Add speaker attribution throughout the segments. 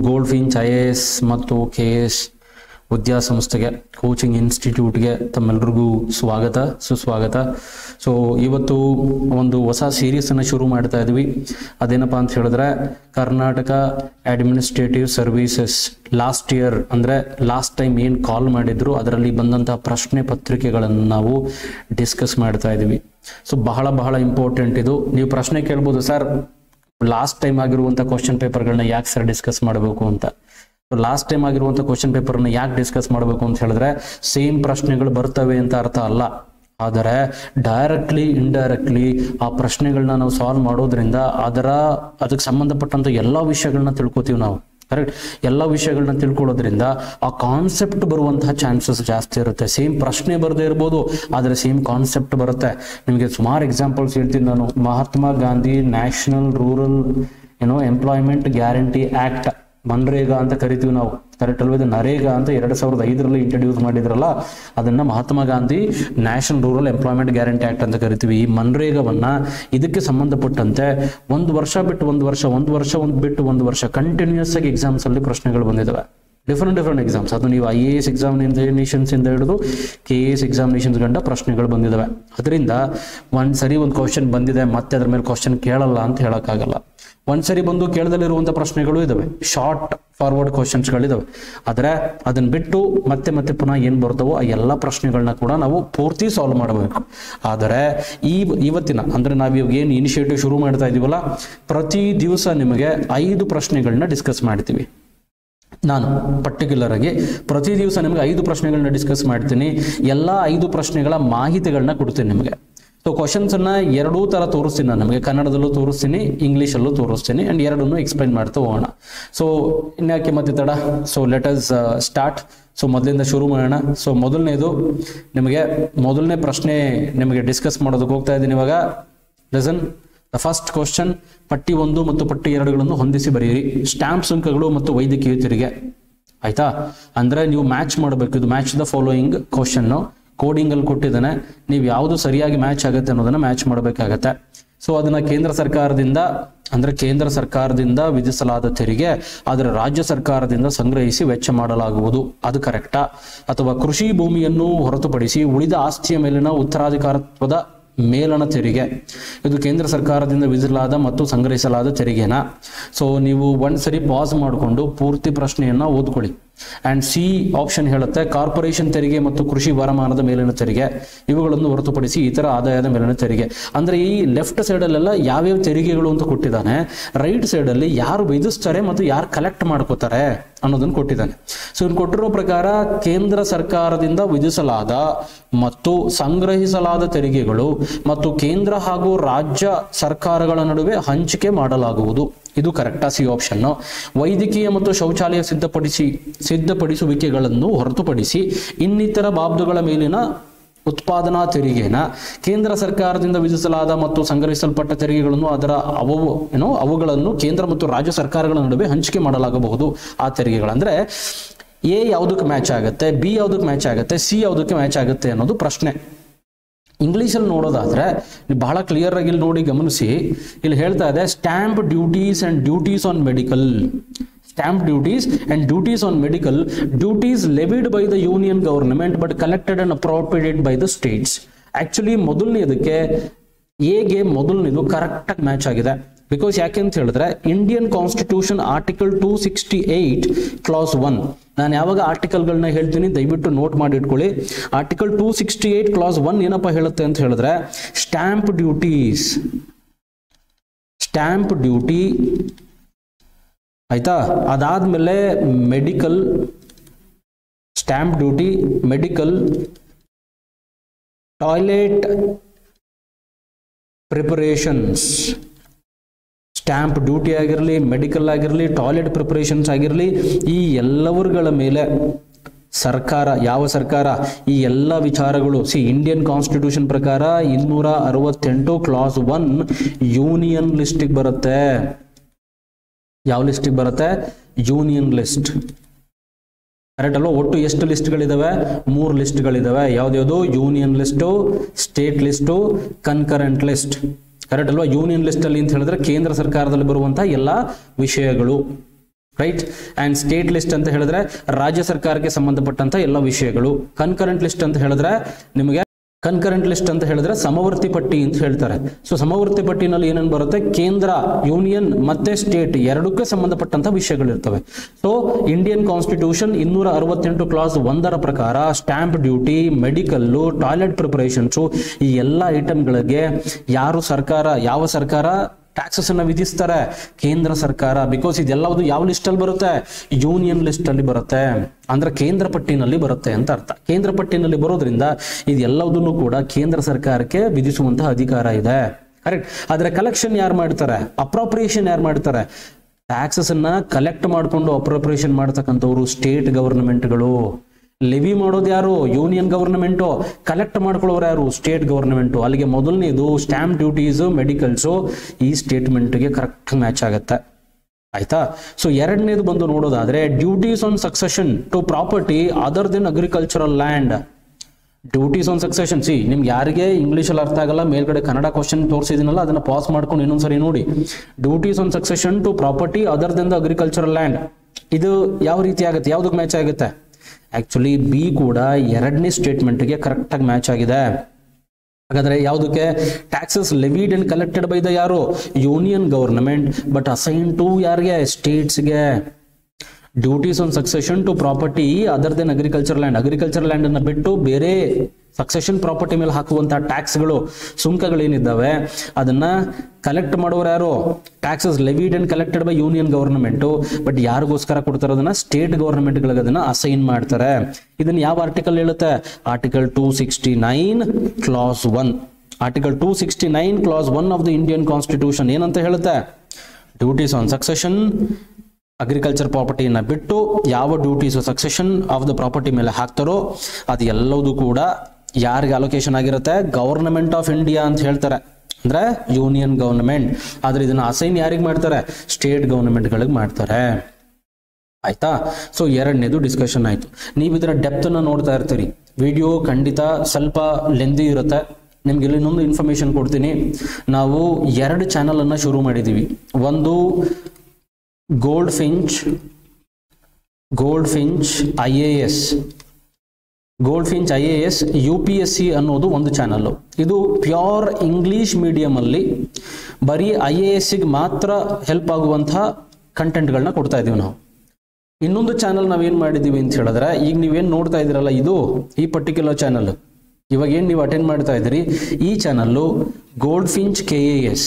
Speaker 1: gold Finch I A S ಮತ್ತು K S ವಿದ್ಯಾಸಂಸ್ಥೆಗೆ coaching ಇನ್ಸ್ಟಿಟ್ಯೂಟ್ಗೆ ತಮ್ಮೆಲ್ಲರಿಗೂ ಸ್ವಾಗತ ಸುಸ್ವಾಗತ ಸೊ ಇವತ್ತು ಒಂದು ಹೊಸ ಸೀರೀಸನ್ನು ಶುರು ಮಾಡ್ತಾ ಇದ್ವಿ ಅದೇನಪ್ಪ ಅಂತ ಹೇಳಿದ್ರೆ Karnataka administrative services last year ಅಂದರೆ ಲಾಸ್ಟ್ ಟೈಮ್ ಏನು ಕಾಲ್ ಮಾಡಿದ್ರು ಅದರಲ್ಲಿ ಬಂದಂತಹ ಪ್ರಶ್ನೆ ಪತ್ರಿಕೆಗಳನ್ನು ನಾವು ಡಿಸ್ಕಸ್ ಮಾಡ್ತಾ ಇದ್ವಿ ಸೊ ಬಹಳ ಬಹಳ ಇಂಪಾರ್ಟೆಂಟ್ ಇದು ನೀವು ಪ್ರಶ್ನೆ ಕೇಳ್ಬೋದು ಸರ್ ಲಾಸ್ಟ್ ಟೈಮ್ ಆಗಿರುವಂಥ ಕ್ವಶನ್ ಪೇಪರ್ಗಳನ್ನ ಯಾಕೆ ಸರ್ ಡಿಸ್ಕಸ್ ಮಾಡಬೇಕು ಅಂತ ಲಾಸ್ಟ್ ಟೈಮ್ ಆಗಿರುವಂಥ ಕ್ವಶನ್ ಪೇಪರ್ನ ಯಾಕೆ ಡಿಸ್ಕಸ್ ಮಾಡಬೇಕು ಅಂತ ಹೇಳಿದ್ರೆ ಸೇಮ್ ಪ್ರಶ್ನೆಗಳು ಬರ್ತವೆ ಅಂತ ಅರ್ಥ ಅಲ್ಲ ಆದರೆ ಡೈರೆಕ್ಟ್ಲಿ ಇಂಡೈರೆಕ್ಟ್ಲಿ ಆ ಪ್ರಶ್ನೆಗಳನ್ನ ನಾವು ಸಾಲ್ವ್ ಮಾಡೋದ್ರಿಂದ ಅದರ ಅದಕ್ಕೆ ಸಂಬಂಧಪಟ್ಟಂತ ಎಲ್ಲ ವಿಷಯಗಳನ್ನ ತಿಳ್ಕೊತೀವಿ ನಾವು ಕರೆಕ್ಟ್ ಎಲ್ಲ ವಿಷಯಗಳನ್ನ ತಿಳ್ಕೊಳ್ಳೋದ್ರಿಂದ ಆ ಕಾನ್ಸೆಪ್ಟ್ ಬರುವಂತಹ ಚಾನ್ಸಸ್ ಜಾಸ್ತಿ ಇರುತ್ತೆ ಸೇಮ್ ಪ್ರಶ್ನೆ ಬರದೇ ಇರ್ಬೋದು ಆದರೆ ಸೇಮ್ ಕಾನ್ಸೆಪ್ಟ್ ಬರುತ್ತೆ ನಿಮಗೆ ಸುಮಾರು ಎಕ್ಸಾಂಪಲ್ಸ್ ಹೇಳ್ತೀನಿ ನಾನು ಮಹಾತ್ಮ ಗಾಂಧಿ ನ್ಯಾಷನಲ್ ರೂರಲ್ ಏನೋ ಎಂಪ್ಲಾಯ್ಮೆಂಟ್ ಗ್ಯಾರಂಟಿ ಆಕ್ಟ್ ಮನ್ರೇಗಾ ಅಂತ ಕರಿತೀವಿ ನಾವು ಕರೆಕ್ಟ್ ಅಲ್ವಾ ಇದು ನರೇಗಾ ಅಂತ ಎರಡ್ ಸಾವಿರದ ಐದರಲ್ಲಿ ಇಂಟ್ರಡ್ಯೂಸ್ ಮಾಡಿದ್ರಲ್ಲ ಅದನ್ನ Mahatma Gandhi national rural employment guarantee act ಅಂತ ಕರಿತೀವಿ ಈ ಮನ್ರೇಗಾವನ್ನ ಇದಕ್ಕೆ ಸಂಬಂಧಪಟ್ಟಂತೆ ಒಂದು ವರ್ಷ ಬಿಟ್ಟು ಒಂದು ವರ್ಷ ಒಂದು ವರ್ಷ ಒಂದು ಬಿಟ್ಟು ಒಂದು ವರ್ಷ ಕಂಟಿನ್ಯೂಸ್ ಆಗಿ ಎಕ್ಸಾಮ್ಸ್ ಅಲ್ಲಿ ಪ್ರಶ್ನೆಗಳು ಬಂದಿದ್ದಾವೆ ಡಿಫ್ರೆಂಟ್ ಡಿಫ್ರೆಂಟ್ ಎಕ್ಸಾಮ್ಸ್ ಅದು ನೀವು ಐ ಎ ಎಸ್ ಎಕ್ಸಾಮಿನೇಷನ್ಸ್ ಇಂದ ಹಿಡಿದು ಕೆ ಎ ಎಸ್ ಎಕ್ಸಾಮಿನೇಷನ್ಸ್ ಗಂಟ ಪ್ರಶ್ನೆಗಳು ಬಂದಿದ್ದಾವೆ ಅದರಿಂದ ಒಂದ್ ಸರಿ ಒಂದು ಕ್ವಶನ್ ಬಂದಿದೆ ಮತ್ತೆ ಅದ್ರ ಮೇಲೆ ಕ್ವಶನ್ ಕೇಳಲ್ಲ ಅಂತ ಹೇಳಕ್ಕಾಗಲ್ಲ ಒಂದ್ಸರಿ ಬಂದು ಕೇಳದಲ್ಲಿರುವಂತ ಪ್ರಶ್ನೆಗಳು ಇದಾವೆ ಶಾರ್ಟ್ ಫಾರ್ವರ್ಡ್ ಕ್ವಶನ್ಸ್ಗಳಿದಾವೆ ಆದರೆ ಅದನ್ನ ಬಿಟ್ಟು ಮತ್ತೆ ಮತ್ತೆ ಪುನಃ ಏನ್ ಬರ್ತವೋ ಆ ಎಲ್ಲ ಪ್ರಶ್ನೆಗಳನ್ನ ಕೂಡ ನಾವು ಪೂರ್ತಿ ಸಾಲ್ವ್ ಮಾಡಬೇಕು ಆದರೆ ಈ ಇವತ್ತಿನ ಅಂದ್ರೆ ನಾವು ಇವಾಗ ಏನು ಇನಿಷಿಯೇಟಿವ್ ಶುರು ಮಾಡ್ತಾ ಇದೀವಲ್ಲ ಪ್ರತಿ ದಿವಸ ನಿಮಗೆ ಐದು ಪ್ರಶ್ನೆಗಳನ್ನ ಡಿಸ್ಕಸ್ ಮಾಡ್ತೀವಿ ನಾನು ಪರ್ಟಿಕ್ಯುಲರ್ ಆಗಿ ಪ್ರತಿ ದಿವಸ ನಿಮಗೆ ಐದು ಪ್ರಶ್ನೆಗಳನ್ನ ಡಿಸ್ಕಸ್ ಮಾಡ್ತೀನಿ ಎಲ್ಲ ಐದು ಪ್ರಶ್ನೆಗಳ ಮಾಹಿತಿಗಳನ್ನ ಕೊಡ್ತೀನಿ ನಿಮಗೆ ಸೊ ಕ್ವಶನ್ಸ್ ಅನ್ನ ಎರಡೂ ತರ ತೋರಿಸ್ತೀನಿ ನಾನು ನಿಮಗೆ ಕನ್ನಡದಲ್ಲೂ ತೋರಿಸ್ತೀನಿ ಇಂಗ್ಲೀಷಲ್ಲೂ ತೋರಿಸ್ತೀನಿ ಅಂಡ್ ಎರಡನ್ನೂ ಎಕ್ಸ್ಪ್ಲೈನ್ ಮಾಡ್ತಾ ಹೋಗೋಣ ಸೊ ಇನ್ಯಾಕೆ ಮತ್ತೆ ತಡ so let us start so ಮೊದಲಿಂದ ಶುರು ಮಾಡೋಣ ಸೊ ಮೊದಲನೇದು ನಿಮಗೆ ಮೊದಲನೇ ಪ್ರಶ್ನೆ ನಿಮಗೆ ಡಿಸ್ಕಸ್ ಮಾಡೋದಕ್ಕೆ ಹೋಗ್ತಾ ಇದ್ದೀನಿ ಇವಾಗ ಲೆಸನ್ ದ ಫಸ್ಟ್ ಕ್ವಶನ್ ಪಟ್ಟಿ ಒಂದು ಮತ್ತು ಪಟ್ಟಿ ಎರಡುಗಳನ್ನು ಹೊಂದಿಸಿ ಬರೆಯಿರಿ ಸ್ಟ್ಯಾಂಪ್ ಸುಂಕಗಳು ಮತ್ತು ವೈದ್ಯಕೀಯ ತೆರಿಗೆ ಆಯ್ತಾ ಅಂದ್ರೆ ನೀವು ಮ್ಯಾಚ್ ಮಾಡಬೇಕು ಇದು match the following question coding ಅಲ್ಲಿ ಕೊಟ್ಟಿದ್ದಾನೆ ನೀವು ಯಾವುದು ಸರಿಯಾಗಿ ಮ್ಯಾಚ್ ಆಗುತ್ತೆ ಅನ್ನೋದನ್ನ ಮ್ಯಾಚ್ ಮಾಡಬೇಕಾಗತ್ತೆ ಸೊ ಅದನ್ನ ಕೇಂದ್ರ ಸರ್ಕಾರದಿಂದ ಅಂದ್ರೆ ಕೇಂದ್ರ ಸರ್ಕಾರದಿಂದ ವಿಧಿಸಲಾದ ತೆರಿಗೆ ಆದರೆ ರಾಜ್ಯ ಸರ್ಕಾರದಿಂದ ಸಂಗ್ರಹಿಸಿ ವೆಚ್ಚ ಮಾಡಲಾಗುವುದು ಅದು ಕರೆಕ್ಟಾ ಅಥವಾ ಕೃಷಿ ಭೂಮಿಯನ್ನು ಹೊರತುಪಡಿಸಿ ಉಳಿದ ಆಸ್ತಿಯ ಮೇಲಿನ ಉತ್ತರಾಧಿಕಾರತ್ವದ ಮೇಲಣ ತೆರಿಗೆ ಇದು ಕೇಂದ್ರ ಸರ್ಕಾರದಿಂದ ವಿಧಿಸಲಾದ ಮತ್ತು ಸಂಗ್ರಹಿಸಲಾದ ತೆರಿಗೆನಾ ಸೊ ನೀವು ಒಂದ್ಸರಿ ಪಾಸ್ ಮಾಡಿಕೊಂಡು ಪೂರ್ತಿ ಪ್ರಶ್ನೆಯನ್ನ ಓದ್ಕೊಳ್ಳಿ ಅಂಡ್ ಸಿ ಆಪ್ಷನ್ ಹೇಳುತ್ತೆ ಕಾರ್ಪೊರೇಷನ್ ತೆರಿಗೆ ಮತ್ತು ಕೃಷಿ ವರಮಾನದ ಮೇಲಿನ ತೆರಿಗೆ ಇವುಗಳನ್ನು ಹೊರತುಪಡಿಸಿ ಇತರ ಆದಾಯದ ಮೇಲಿನ ತೆರಿಗೆ ಅಂದ್ರೆ ಈ ಲೆಫ್ಟ್ ಸೈಡ್ ಅಲ್ಲೆಲ್ಲ ಯಾವ್ಯಾವ ತೆರಿಗೆಗಳು ಅಂತ ಕೊಟ್ಟಿದ್ದಾನೆ ರೈಟ್ ಸೈಡ್ ಅಲ್ಲಿ ಯಾರು ವಿಧಿಸ್ತಾರೆ ಮತ್ತು ಯಾರು ಕಲೆಕ್ಟ್ ಮಾಡ್ಕೋತಾರೆ ಅನ್ನೋದನ್ನು ಕೊಟ್ಟಿದ್ದಾನೆ ಸೊ ಇವ್ನು ಕೊಟ್ಟಿರೋ ಪ್ರಕಾರ ಕೇಂದ್ರ ಸರ್ಕಾರದಿಂದ ವಿಧಿಸಲಾದ ಮತ್ತು ಸಂಗ್ರಹಿಸಲಾದ ತೆರಿಗೆಗಳು ಮತ್ತು ಕೇಂದ್ರ ಹಾಗೂ ರಾಜ್ಯ ಸರ್ಕಾರಗಳ ನಡುವೆ ಹಂಚಿಕೆ ಮಾಡಲಾಗುವುದು ಇದು ಕರೆಕ್ಟಾ ಸಿ ಆಪ್ಷನ್ ವೈದ್ಯಕೀಯ ಮತ್ತು ಶೌಚಾಲಯ ಸಿದ್ಧಪಡಿಸಿ ಸಿದ್ಧಪಡಿಸುವಿಕೆಗಳನ್ನು ಹೊರತುಪಡಿಸಿ ಇನ್ನಿತರ ಬಾಬ್ದುಗಳ ಮೇಲಿನ ಉತ್ಪಾದನಾ ತೆರಿಗೆನ ಕೇಂದ್ರ ಸರ್ಕಾರದಿಂದ ವಿಧಿಸಲಾದ ಮತ್ತು ಸಂಗ್ರಹಿಸಲ್ಪಟ್ಟ ತೆರಿಗೆಗಳನ್ನು ಅದರ ಅವು ಏನೋ ಅವುಗಳನ್ನು ಕೇಂದ್ರ ಮತ್ತು ರಾಜ್ಯ ಸರ್ಕಾರಗಳ ನಡುವೆ ಹಂಚಿಕೆ ಮಾಡಲಾಗಬಹುದು ಆ ತೆರಿಗೆಗಳಂದ್ರೆ ಎ ಯಾವುದಕ್ಕೆ ಮ್ಯಾಚ್ ಆಗುತ್ತೆ ಬಿ ಯಾವುದಕ್ಕೆ ಮ್ಯಾಚ್ ಆಗುತ್ತೆ ಸಿ ಯಾವುದಕ್ಕೆ ಮ್ಯಾಚ್ ಆಗುತ್ತೆ ಅನ್ನೋದು ಪ್ರಶ್ನೆ ಇಂಗ್ಲೀಷಲ್ಲಿ ನೋಡೋದಾದ್ರೆ ನೀವು ಬಹಳ ಕ್ಲಿಯರ್ ಆಗಿ ಇಲ್ಲಿ ನೋಡಿ ಗಮನಿಸಿ ಇಲ್ಲಿ ಹೇಳ್ತಾ ಇದೆ stamp duties and duties on medical stamp duties and duties on medical duties levied by the union government but collected and appropriated by the states actually ಮೊದಲನೇದಕ್ಕೆ ಎಗೆ ಮೊದಲನೇದು ಕರೆಕ್ಟಾಗಿ ಮ್ಯಾಚ್ ಆಗಿದೆ ಬಿಕಾಸ್ ಯಾಕೆ ಅಂತ ಹೇಳಿದ್ರೆ Indian constitution article two sixty eight clause one ನಾನು ಯಾವಾಗ ಆರ್ಟಿಕಲ್ಗಳನ್ನ ಹೇಳ್ತೀನಿ ದಯವಿಟ್ಟು ನೋಟ್ ಮಾಡಿ ಇಟ್ಕೊಳ್ಳಿ article two sixty eight clause one ಏನಪ್ಪ ಹೇಳುತ್ತೆ ಅಂತ ಹೇಳಿದ್ರೆ ಸ್ಟ್ಯಾಂಪ್ ಡ್ಯೂಟೀಸ್ ಸ್ಟ್ಯಾಂಪ್ ಡ್ಯೂಟಿ ಆಯ್ತಾ ಅದಾದ್ಮೇಲೆ medical stamp duty medical toilet preparations stamp duty ಆಗಿರಲಿ ಮೆಡಿಕಲ್ ಆಗಿರಲಿ ಟಾಯ್ಲೆಟ್ ಪ್ರಿಪರೇಷನ್ಸ್ ಆಗಿರಲಿ ಈ ಎಲ್ಲವರುಗಳ ಮೇಲೆ ಸರ್ಕಾರ ಯಾವ ಸರ್ಕಾರ ಈ ಎಲ್ಲ ವಿಚಾರಗಳು ಸಿ ಇಂಡಿಯನ್ ಕಾನ್ಸ್ಟಿಟ್ಯೂಷನ್ ಪ್ರಕಾರ ಇನ್ನೂರ ಅರವತ್ತೆಂಟು ಕ್ಲಾಸ್ ಒನ್ ಯೂನಿಯನ್ ಲಿಸ್ಟಿಗೆ ಬರುತ್ತೆ ಯಾವ ಲಿಸ್ಟಿಗೆ ಬರುತ್ತೆ ಯೂನಿಯನ್ ಲಿಸ್ಟ್ ಕರೆಕ್ಟ್ ಅಲ್ವಾ ಒಟ್ಟು ಎಷ್ಟು ಲಿಸ್ಟ್ಗಳಿದಾವೆ ಮೂರು ಲಿಸ್ಟ್ಗಳಿದಾವೆ ಯಾವ್ದ್ಯಾವುದು union list state list concurrent list correct ಅಲ್ವಾ ಯೂನಿಯನ್ ಲಿಸ್ಟ್ ಅಲ್ಲಿ ಅಂತ ಹೇಳಿದ್ರೆ ಕೇಂದ್ರ ಸರ್ಕಾರದಲ್ಲಿ ಬರುವಂತಹ ಎಲ್ಲ ವಿಷಯಗಳು ರೈಟ್ ಅಂಡ್ ಸ್ಟೇಟ್ ಲಿಸ್ಟ್ ಅಂತ ಹೇಳಿದ್ರೆ ರಾಜ್ಯ ಸರ್ಕಾರಕ್ಕೆ ಸಂಬಂಧಪಟ್ಟಂತ ಎಲ್ಲ ವಿಷಯಗಳು ಕನ್ಕರೆಂಟ್ ಲಿಸ್ಟ್ ಅಂತ ಹೇಳಿದ್ರೆ ನಿಮಗೆ ಕನ್ಕರೆಂಟ್ ಲಿಸ್ಟ್ ಅಂತ ಹೇಳಿದ್ರೆ ಸಮವರ್ತಿ ಪಟ್ಟಿ ಅಂತ ಹೇಳ್ತಾರೆ ಸೊ ಸಮವರ್ತಿ ಪಟ್ಟಿನಲ್ಲಿ ಏನೇನು ಬರುತ್ತೆ ಕೇಂದ್ರ ಯೂನಿಯನ್ ಮತ್ತೆ ಸ್ಟೇಟ್ ಎರಡಕ್ಕೆ ಸಂಬಂಧಪಟ್ಟಂತ ವಿಷಯಗಳಿರ್ತವೆ ಸೊ ಇಂಡಿಯನ್ ಕಾನ್ಸ್ಟಿಟ್ಯೂಷನ್ ಇನ್ನೂರ ಅರವತ್ತೆಂಟು ಕ್ಲಾಸ್ ಒಂದರ ಪ್ರಕಾರ stamp duty medical toilet preparations ಈ ಎಲ್ಲ ಐಟಮ್ಗಳಿಗೆ ಯಾರು ಸರ್ಕಾರ ಯಾವ ಸರ್ಕಾರ ಟ್ಯಾಕ್ಸಸ್ ಅನ್ನ ವಿಧಿಸ್ತಾರೆ ಕೇಂದ್ರ ಸರ್ಕಾರ ಬಿಕಾಸ್ ಇದೆಲ್ಲವುದು ಯಾವ ಲಿಸ್ಟ್ ಅಲ್ಲಿ ಬರುತ್ತೆ ಯೂನಿಯನ್ ಲಿಸ್ಟ್ ಅಲ್ಲಿ ಬರುತ್ತೆ ಅಂದ್ರೆ ಕೇಂದ್ರ ಪಟ್ಟಿನಲ್ಲಿ ಬರುತ್ತೆ ಅಂತ ಅರ್ಥ ಕೇಂದ್ರ ಪಟ್ಟಿನಲ್ಲಿ ಬರೋದ್ರಿಂದ ಇದೆಲ್ಲದನ್ನು ಕೂಡ ಕೇಂದ್ರ ಸರ್ಕಾರಕ್ಕೆ ವಿಧಿಸುವಂತಹ ಅಧಿಕಾರ ಇದೆ ಕರೆಕ್ಟ್ ಆದ್ರೆ ಕಲೆಕ್ಷನ್ ಯಾರು ಮಾಡ್ತಾರೆ ಅಪ್ರೋಪ್ರಿಯೇಷನ್ ಯಾರು ಮಾಡ್ತಾರೆ ಟ್ಯಾಕ್ಸಸ್ ಅನ್ನ ಕಲೆಕ್ಟ್ ಮಾಡಿಕೊಂಡು ಅಪ್ರೋಪ್ರಿಯೇಷನ್ ಮಾಡ್ತಕ್ಕಂಥವ್ರು ಸ್ಟೇಟ್ ಗವರ್ನಮೆಂಟ್ಗಳು ಲೆವಿ ಮಾಡೋದು ಯಾರು ಯೂನಿಯನ್ ಗವರ್ನಮೆಂಟು ಕಲೆಕ್ಟ್ ಮಾಡ್ಕೊಳ್ಳೋರು ಯಾರು ಸ್ಟೇಟ್ ಗವರ್ನಮೆಂಟು ಅಲ್ಲಿಗೆ ಮೊದಲನೇದು ಸ್ಟ್ಯಾಂಪ್ ಡ್ಯೂಟೀಸು ಮೆಡಿಕಲ್ಸು ಈ ಸ್ಟೇಟ್ಮೆಂಟ್ಗೆ ಕರೆಕ್ಟ್ ಮ್ಯಾಚ್ ಆಗುತ್ತೆ ಆಯ್ತಾ ಸೊ ಎರಡನೇದು ಬಂದು ನೋಡೋದಾದ್ರೆ duties on succession to property other than agricultural land duties on succession C ನಿಮ್ಗೆ ಯಾರಿಗೆ ಇಂಗ್ಲೀಷಲ್ಲಿ ಅರ್ಥ ಆಗಲ್ಲ ಮೇಲ್ಗಡೆ ಕನ್ನಡ ಕ್ವಶನ್ ತೋರಿಸಿದಿನಲ್ಲ ಅದನ್ನ ಪಾಸ್ ಮಾಡ್ಕೊಂಡು ಇನ್ನೊಂದ್ಸರಿ ನೋಡಿ duties on succession to property other than the agricultural land ಇದು ಯಾವ ರೀತಿ ಆಗುತ್ತೆ ಯಾವ್ದಕ್ಕೆ ಮ್ಯಾಚ್ ಆಗುತ್ತೆ ಆಕ್ಚುಲಿ ಬಿ ಕೂಡ ಎರಡನೇ ಸ್ಟೇಟ್ಮೆಂಟ್ಗೆ ಕರೆಕ್ಟಾಗಿ ಮ್ಯಾಚ್ ಆಗಿದೆ ಹಾಗಾದ್ರೆ ಯಾವುದಕ್ಕೆ taxes levied and collected by the ಯಾರು union government but assign to ಯಾರಿಗೆ ಸ್ಟೇಟ್ಸ್ಗೆ duties on succession to property other than agriculture land agriculture land ಅನ್ನ ಬಿಟ್ಟು ಬೇರೆ ಸಕ್ಸೆಷನ್ ಪ್ರಾಪರ್ಟಿ ಮೇಲೆ ಹಾಕುವಂತಹ ಟ್ಯಾಕ್ಸ್ಗಳು ಸುಂಕಗಳೇನಿದ್ದಾವೆ ಅದನ್ನ ಕಲೆಕ್ಟ್ ಮಾಡೋರು ಯಾರು taxes levied and collected by union government but ಯಾರಿಗೋಸ್ಕರ ಕೊಡ್ತಾರೆ ಅದನ್ನ ಸ್ಟೇಟ್ ಗವರ್ನಮೆಂಟ್ಗಳಿಗೆ ಅದನ್ನ ಅಸೈನ್ ಮಾಡ್ತಾರೆ ಇದನ್ನ ಯಾವ ಆರ್ಟಿಕಲ್ ಹೇಳುತ್ತೆ article two sixty nine clause one article two sixty nine clause one of the Indian constitution ಏನಂತ ಹೇಳುತ್ತೆ ಡ್ಯೂಟೀಸ್ ಆನ್ ಸಕ್ಸೆಷನ್ ಅಗ್ರಿಕಲ್ಚರ್ ಪ್ರಾಪರ್ಟಿಯನ್ನ ಬಿಟ್ಟು ಯಾವ duties succession of the property ಮೇಲೆ ಹಾಕ್ತಾರೋ ಅದು ಎಲ್ಲವೂ ಕೂಡ ಯಾರಿಗೆ ಅಲೋಕೇಶನ್ ಆಗಿರುತ್ತೆ ಗವರ್ನಮೆಂಟ್ ಆಫ್ ಇಂಡಿಯಾ ಅಂತ ಹೇಳ್ತಾರೆ ಅಂದ್ರೆ ಯೂನಿಯನ್ ಗವರ್ನಮೆಂಟ್ ಆದ್ರೆ ಇದನ್ನ ಅಸೈನ್ ಯಾರಿಗೆ ಮಾಡ್ತಾರೆ ಸ್ಟೇಟ್ ಗವರ್ನಮೆಂಟ್ಗಳಿಗೆ ಮಾಡ್ತಾರೆ ಆಯ್ತಾ ಸೊ ಎರಡನೇದು ಡಿಸ್ಕಷನ್ ಆಯ್ತು ನೀವು ಇದರ ಡೆಪ್ತ್ ಅನ್ನ ನೋಡ್ತಾ ಇರ್ತೀರಿ ವಿಡಿಯೋ ಖಂಡಿತ ಸ್ವಲ್ಪ ಲೆಂದಿ ಇರುತ್ತೆ ನಿಮ್ಗೆ ಇಲ್ಲಿ ಇನ್ನೊಂದು ಇನ್ಫಾರ್ಮೇಶನ್ ಕೊಡ್ತೀನಿ ನಾವು ಎರಡು ಚಾನಲ್ ಅನ್ನ ಶುರು ಮಾಡಿದೀವಿ ಒಂದು Gold Finch Gold Finch I A S Gold Finch I A S U P S C ಅನ್ನೋದು ಒಂದು ಚಾನಲ್ ಇದು ಪ್ಯೂರ್ ಇಂಗ್ಲಿಷ್ ಮೀಡಿಯಂ ಅಲ್ಲಿ ಬರೀ ಐ ಎ ಎಸ್ ಮಾತ್ರ ಹೆಲ್ಪ್ ಆಗುವಂತಹ ಕಂಟೆಂಟ್ಗಳನ್ನ ಕೊಡ್ತಾ ಇದೀವಿ ನಾವು ಇನ್ನೊಂದು ಚಾನಲ್ ನಾವೇನ್ ಮಾಡಿದೀವಿ ಅಂತ ಹೇಳಿದ್ರೆ ಈಗ ನೀವೇನ್ ನೋಡ್ತಾ ಇದ್ದೀರಲ್ಲ ಇದು ಈ ಪರ್ಟಿಕ್ಯುಲರ್ ಚಾನಲ್ ಇವಾಗ ಏನ್ ನೀವು ಅಟೆಂಡ್ ಮಾಡ್ತಾ ಇದ್ದೀರಿ ಈ channel Gold Finch K A S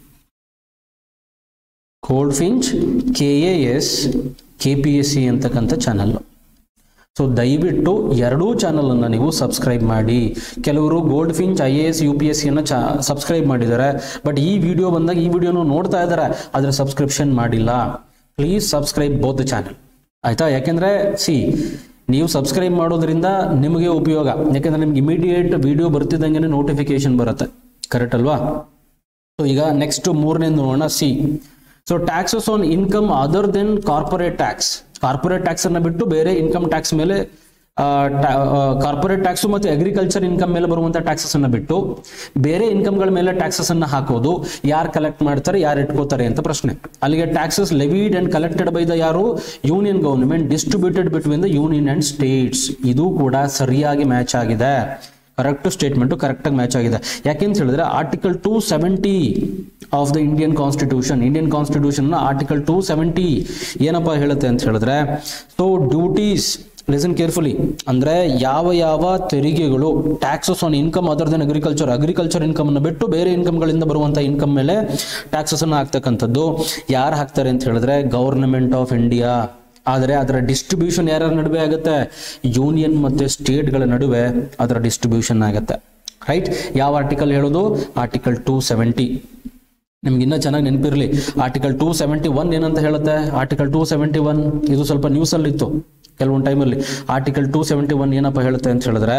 Speaker 1: Gold Finch K A S K P S C ಅಂತಕ್ಕಂಥ ಚಾನಲ್ ಸೊ ದಯವಿಟ್ಟು ಎರಡೂ ಚಾನಲ್ ಅನ್ನ ನೀವು ಸಬ್ಸ್ಕ್ರೈಬ್ ಮಾಡಿ ಕೆಲವರು Gold Finch I A S U P S C ಅನ್ನ ಸಬ್ಸ್ಕ್ರೈಬ್ ಮಾಡಿದ್ದಾರೆ ಬಟ್ ಈ ವಿಡಿಯೋ ಬಂದಾಗ ಈ ವಿಡಿಯೋನು ನೋಡ್ತಾ ಇದ್ದಾರೆ ಆದ್ರೆ ಸಬ್ಸ್ಕ್ರಿಪ್ಷನ್ ಮಾಡಿಲ್ಲ ಪ್ಲೀಸ್ ಸಬ್ಸ್ಕ್ರೈಬ್ ಬೋತ್ ಚಾನಲ್ ಆಯ್ತಾ ಯಾಕೆಂದ್ರೆ ಸಿ ನೀವು ಸಬ್ಸ್ಕ್ರೈಬ್ ಮಾಡೋದ್ರಿಂದ ನಿಮಗೆ ಉಪಯೋಗ ಯಾಕೆಂದ್ರೆ ನಿಮ್ಗೆ ಇಮಿಡಿಯೇಟ್ ವಿಡಿಯೋ ಬರ್ತಿದ್ದಂಗೆ ನೋಟಿಫಿಕೇಶನ್ ಬರುತ್ತೆ ಕರೆಕ್ಟ್ ಅಲ್ವಾ ಸೊ ಈಗ ನೆಕ್ಸ್ಟ್ ಮೂರನೇ ನೋಡೋಣ C so taxes on income other than corporate tax corporate tax ಅನ್ನ ಬಿಟ್ಟು ಬೇರೆ ಇನ್ಕಮ್ ಟ್ಯಾಕ್ಸ್ ಮೇಲೆ ಕಾರ್ಪೊರೇಟ್ ಟ್ಯಾಕ್ಸ್ ಮತ್ತೆ ಅಗ್ರಿಕಲ್ಚರ್ ಇನ್ಕಮ್ ಮೇಲೆ ಬರುವಂತ ಟ್ಯಾಕ್ಸಸ್ ಅನ್ನ ಬಿಟ್ಟು ಬೇರೆ ಇನ್ಕಮ್ಗಳ ಮೇಲೆ ಟ್ಯಾಕ್ಸಸ್ ಅನ್ನ ಹಾಕೋದು ಯಾರು ಕಲೆಕ್ಟ್ ಮಾಡ್ತಾರೆ ಯಾರು ಇಟ್ಕೋತಾರೆ ಅಂತ ಪ್ರಶ್ನೆ ಅಲ್ಲಿಗೆ taxes levied and collected by the ಯಾರು union government distributed between the union and states ಇದು ಕೂಡ ಸರಿಯಾಗಿ ಮ್ಯಾಚ್ ಆಗಿದೆ ಕರೆಕ್ಟ್ ಸ್ಟೇಟ್ಮೆಂಟ್ ಕರೆಕ್ಟ್ ಆಗಿ ಮ್ಯಾಚ್ ಆಗಿದೆ ಯಾಕೆಂತ ಹೇಳಿದ್ರೆ article two seventy of the Indian constitution Indian constitution article two seventy ಏನಪ್ಪಾ ಹೇಳುತ್ತೆ ಅಂತ ಹೇಳಿದ್ರೆ ಸೊ ಡ್ಯೂಟೀಸ್ ಲಿಸನ್ ಕೇರ್ಫುಲಿ ಅಂದ್ರೆ ಯಾವ ಯಾವ ತೆರಿಗೆಗಳು taxes on income other than agriculture agriculture income ಅನ್ನು ಬಿಟ್ಟು ಬೇರೆ ಇನ್ಕಮ್ಗಳಿಂದ ಬರುವಂತ ಇನ್ಕಮ್ ಮೇಲೆ ಟ್ಯಾಕ್ಸಸ್ ಅನ್ನು ಹಾಕ್ತಕ್ಕಂಥದ್ದು ಯಾರು ಹಾಕ್ತಾರೆ ಅಂತ ಹೇಳಿದ್ರೆ ಗವರ್ನಮೆಂಟ್ ಆಫ್ ಇಂಡಿಯಾ ಆದರೆ ಅದರ ಡಿಸ್ಟ್ರಿಬ್ಯೂಷನ್ ಯಾರ್ಯಾರ ನಡುವೆ ಆಗುತ್ತೆ ಯೂನಿಯನ್ ಮತ್ತೆ ಸ್ಟೇಟ್ಗಳ ನಡುವೆ ಅದರ ಡಿಸ್ಟ್ರಿಬ್ಯೂಷನ್ ಆಗುತ್ತೆ ರೈಟ್ ಯಾವ ಆರ್ಟಿಕಲ್ ಹೇಳೋದು ಆರ್ಟಿಕಲ್ ಟೂ ಸೆವೆಂಟಿ ನಿಮ್ಗೆ ಇನ್ನೂ ಚೆನ್ನಾಗಿ ನೆನಪಿರಲಿ ಆರ್ಟಿಕಲ್ ಟೂ ಸೆವೆಂಟಿ ಒನ್ ಏನಂತ ಹೇಳುತ್ತೆ ಆರ್ಟಿಕಲ್ ಟೂ ಸೆವೆಂಟಿ ಒನ್ ಇದು ಸ್ವಲ್ಪ ನ್ಯೂಸಲ್ಲಿ ಇತ್ತು ಕೆಲವೊಂದು ಟೈಮಲ್ಲಿ ಆರ್ಟಿಕಲ್ ಟೂ ಸೆವೆಂಟಿ ಒನ್ ಏನಪ್ಪ ಹೇಳುತ್ತೆ ಅಂತ ಹೇಳಿದ್ರೆ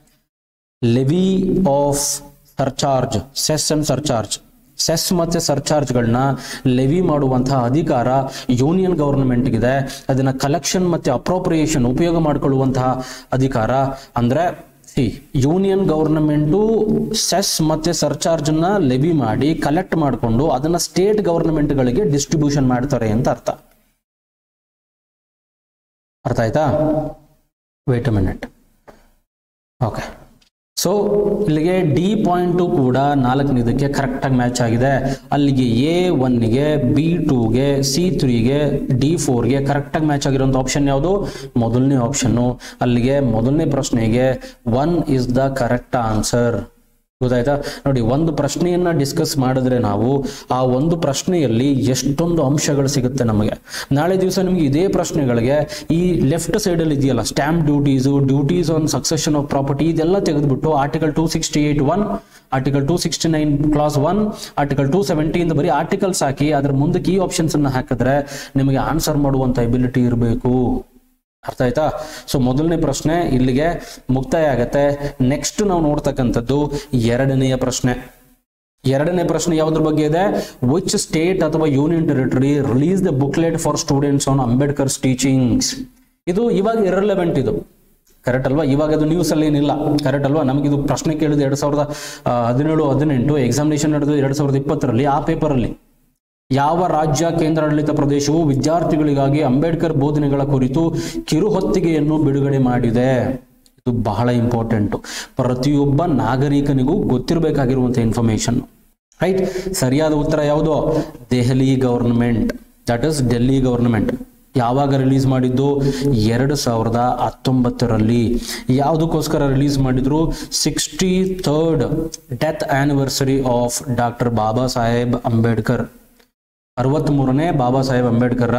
Speaker 1: levy of surcharge cess and surcharge cess ಮತ್ತೆ ಸರ್ಚಾರ್ಜ್ಗಳನ್ನ ಲೆವಿ ಮಾಡುವಂತಹ ಅಧಿಕಾರ ಯೂನಿಯನ್ ಗವರ್ನಮೆಂಟ್ಗಿದೆ ಅದನ್ನ ಕಲೆಕ್ಷನ್ ಮತ್ತೆ ಅಪ್ರೋಪ್ರಿಯೇಷನ್ ಉಪಯೋಗ ಮಾಡಿಕೊಳ್ಳುವಂತಹ ಅಧಿಕಾರ ಅಂದ್ರೆ ಸಿ ಯೂನಿಯನ್ ಗವರ್ನಮೆಂಟು ಸೆಸ್ ಮತ್ತೆ ಸರ್ಚಾರ್ಜ್ ನ ಲೆವಿ ಮಾಡಿ ಕಲೆಕ್ಟ್ ಮಾಡಿಕೊಂಡು ಅದನ್ನ ಸ್ಟೇಟ್ ಗವರ್ನಮೆಂಟ್ಗಳಿಗೆ ಡಿಸ್ಟ್ರಿಬ್ಯೂಷನ್ ಮಾಡ್ತಾರೆ ಅಂತ ಅರ್ಥ ಅರ್ಥ ಆಯ್ತಾ wait a minute okay so ಇಲ್ಲಿಗೆ ಡಿ ಪಾಯಿಂಟು ಕೂಡ ನಾಲ್ಕನೇದಕ್ಕೆ ಕರೆಕ್ಟಾಗಿ ಮ್ಯಾಚ್ ಆಗಿದೆ ಅಲ್ಲಿಗೆ ಎ ಒನ್ಗೆ ಬಿ ಟೂಗೆ ಸಿ ತ್ರೀಗೆ ಡಿ ಫೋರ್ಗೆ ಕರೆಕ್ಟಾಗಿ ಮ್ಯಾಚ್ ಆಗಿರೋಂಥ ಆಪ್ಷನ್ ಯಾವುದು ಮೊದಲನೇ ಆಪ್ಷನ್ನು ಅಲ್ಲಿಗೆ ಮೊದಲನೇ ಪ್ರಶ್ನೆಗೆ one is the correct answer ಗೊತ್ತಾಯ್ತಾ ನೋಡಿ ಒಂದು ಪ್ರಶ್ನೆಯನ್ನ ಡಿಸ್ಕಸ್ ಮಾಡಿದ್ರೆ ನಾವು ಆ ಒಂದು ಪ್ರಶ್ನೆಯಲ್ಲಿ ಎಷ್ಟೊಂದು ಅಂಶಗಳು ಸಿಗುತ್ತೆ ನಮಗೆ ನಾಳೆ ದಿವಸ ನಿಮಗೆ ಇದೇ ಪ್ರಶ್ನೆಗಳಿಗೆ ಈ ಲೆಫ್ಟ್ ಸೈಡಲ್ಲಿ ಇದೆಯಲ್ಲ stamp duties duties on succession of property ಇದೆಲ್ಲ ತೆಗೆದುಬಿಟ್ಟು article two sixty eight one article two sixty nine clause one article two ಸೆವೆಂಟಿಯಿಂದ ಬರೀ ಆರ್ಟಿಕಲ್ಸ್ ಹಾಕಿ ಅದ್ರ ಮುಂದಕ್ಕೆ ಈ ಆಪ್ಷನ್ಸ್ ಅನ್ನ ಹಾಕಿದ್ರೆ ನಿಮಗೆ ಆನ್ಸರ್ ಮಾಡುವಂತ ಎಬಿಲಿಟಿ ಇರಬೇಕು ಅರ್ಥ ಆಯ್ತಾ ಸೊ ಮೊದಲನೇ ಪ್ರಶ್ನೆ ಇಲ್ಲಿಗೆ ಮುಕ್ತಾಯ ಆಗತ್ತೆ ನೆಕ್ಸ್ಟ್ ನಾವು ನೋಡ್ತಕ್ಕಂಥದ್ದು ಎರಡನೆಯ ಪ್ರಶ್ನೆ ಎರಡನೇ ಪ್ರಶ್ನೆ ಯಾವುದ್ರ ಬಗ್ಗೆ ಇದೆ ವಿಚ್ ಸ್ಟೇಟ್ ಅಥವಾ union territory release the booklet for students on Ambedkar's teachings ಇದು ಇವಾಗ ಇರಲೆವೆಂಟ್ ಇದು ಕರೆಕ್ಟ್ ಅಲ್ವಾ ಇವಾಗ ಅದು ನ್ಯೂಸ್ ಅಲ್ಲಿ ಏನಿಲ್ಲ ಕರೆಕ್ಟ್ ಅಲ್ವಾ ನಮಗೆ ಇದು ಪ್ರಶ್ನೆ ಕೇಳಿದ ಎರಡ್ ಸಾವಿರದ ಆ, ಹದಿನೇಳು ಹದಿನೆಂಟು ಎಕ್ಸಾಮಿನೇಷನ್ ನಡೆದು ಎರಡ್ ಸಾವಿರದ ಇಪ್ಪತ್ತರಲ್ಲಿ ಆ ಪೇಪರಲ್ಲಿ ಯಾವ ರಾಜ್ಯ ಕೇಂದ್ರಾಡಳಿತ ಪ್ರದೇಶವು ವಿದ್ಯಾರ್ಥಿಗಳಿಗಾಗಿ ಅಂಬೇಡ್ಕರ್ ಬೋಧನೆಗಳ ಕುರಿತು ಕಿರುಹೊತ್ತಿಗೆಯನ್ನು ಬಿಡುಗಡೆ ಮಾಡಿದೆ ಇದು ಬಹಳ ಇಂಪಾರ್ಟೆಂಟ್ ಪ್ರತಿಯೊಬ್ಬ ನಾಗರಿಕನಿಗೂ ಗೊತ್ತಿರಬೇಕಾಗಿರುವಂತ ಇನ್ಫಾರ್ಮೇಶನ್ ರೈಟ್ ಸರಿಯಾದ ಉತ್ತರ ಯಾವುದು Delhi government that is Delhi government ಯಾವಾಗ ರಿಲೀಸ್ ಮಾಡಿದ್ದು ಎರಡು ಸಾವಿರದ ಹತ್ತೊಂಬತ್ತರಲ್ಲಿ ಯಾವುದಕ್ಕೋಸ್ಕರ ರಿಲೀಸ್ ಮಾಡಿದ್ರು sixty third death anniversary of doctor Baba Saheb Ambedkar ಅರವತ್ಮೂರನೇ ಬಾಬಾ ಸಾಹೇಬ್ ಅಂಬೇಡ್ಕರ್